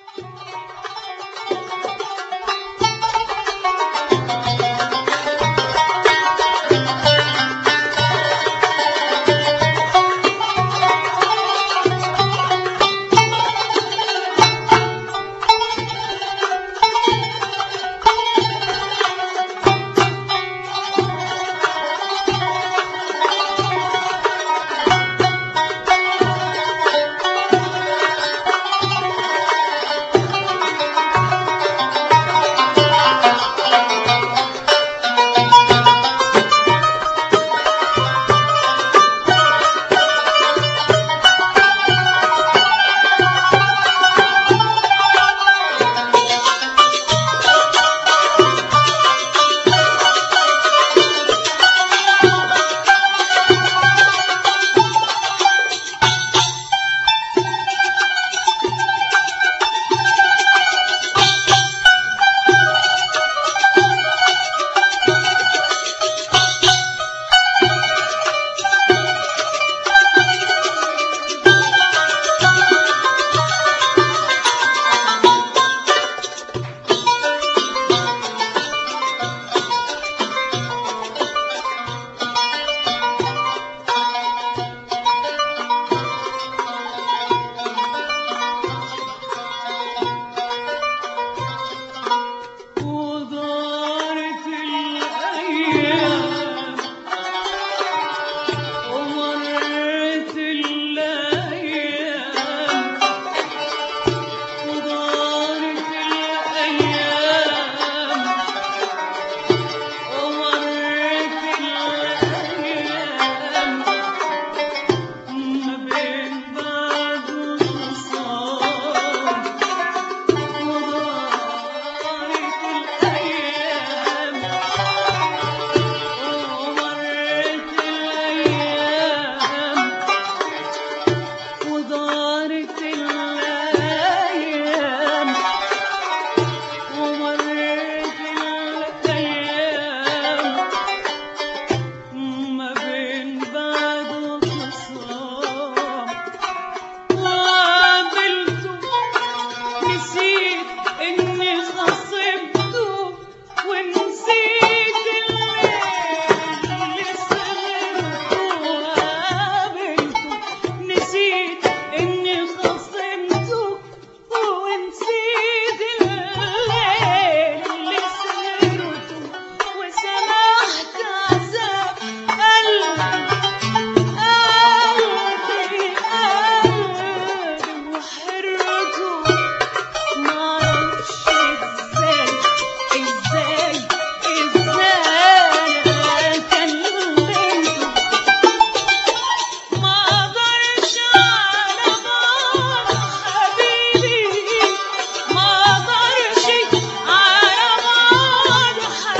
ودارت الأيام ومرت الأيام ودارت الأيام ومرت الأيام ما بين بعد وصال وضاعت الأيام ومرت الأيام ودارت الأيام ومرت الأيام ما بين بعد وخصام وقابلته نسيت اني خصمته ونسيت الليل سهرته وقابلته نسيت اني خصمته ونسيت الليل سهرته وسمعت عذاب قلبي قلبي قلبي وحرته معرفش ازاي ازاي ازاي انا كلمته ما اقدرش على بعض حبيبي ما اقدرش على بعض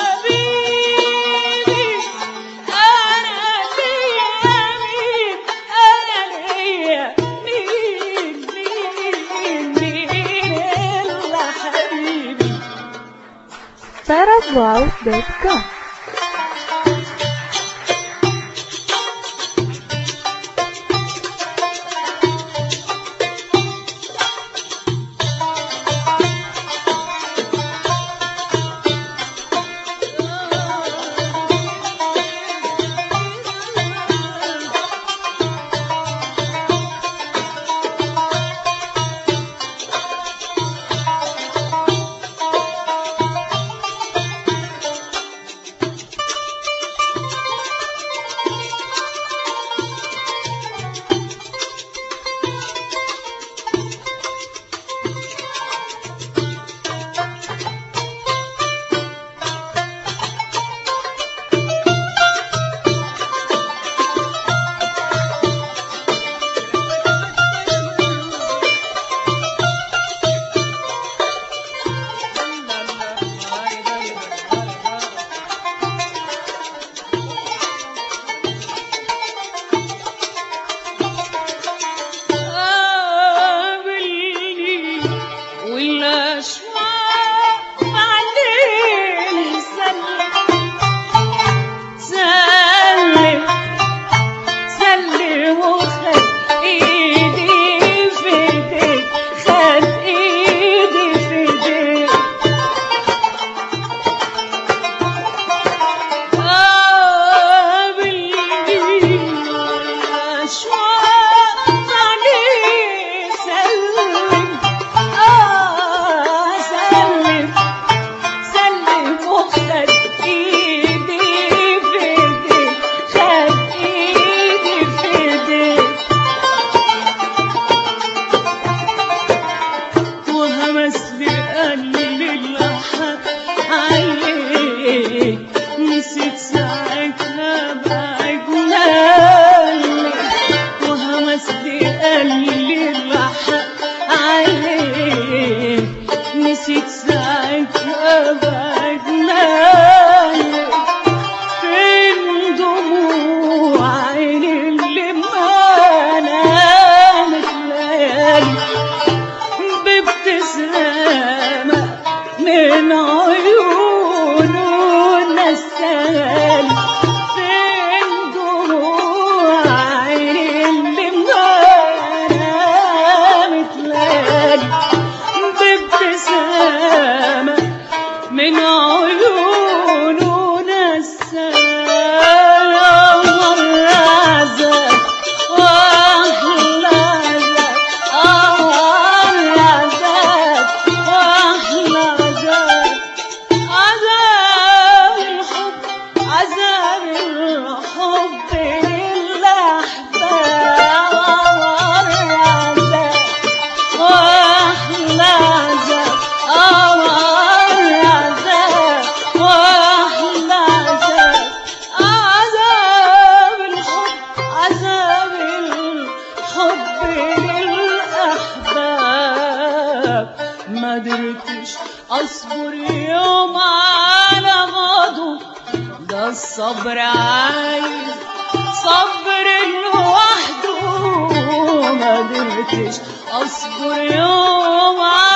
حبيبي انا ليا مين انا ليا مين مين مين الا حبيبي paraswals.com ليالي بابتسامة من عيونه نسالي فين دموع عيني اللي منامت ليالي بابتسامة من عيونه نسالي مرة عذاب وأحلى عذاب مرة عذاب وأحلى عذاب عذاب الحب عذاب الحب للأحباب مرة عذاب وأحلى عذاب أمر عذاب وأحلى عذاب عذاب الحب عذاب الحب للأحباب ما قدرتش أصبر يوم على غضب ده الصبر عايز صبر لوحده ما قدرتش اصبر يوم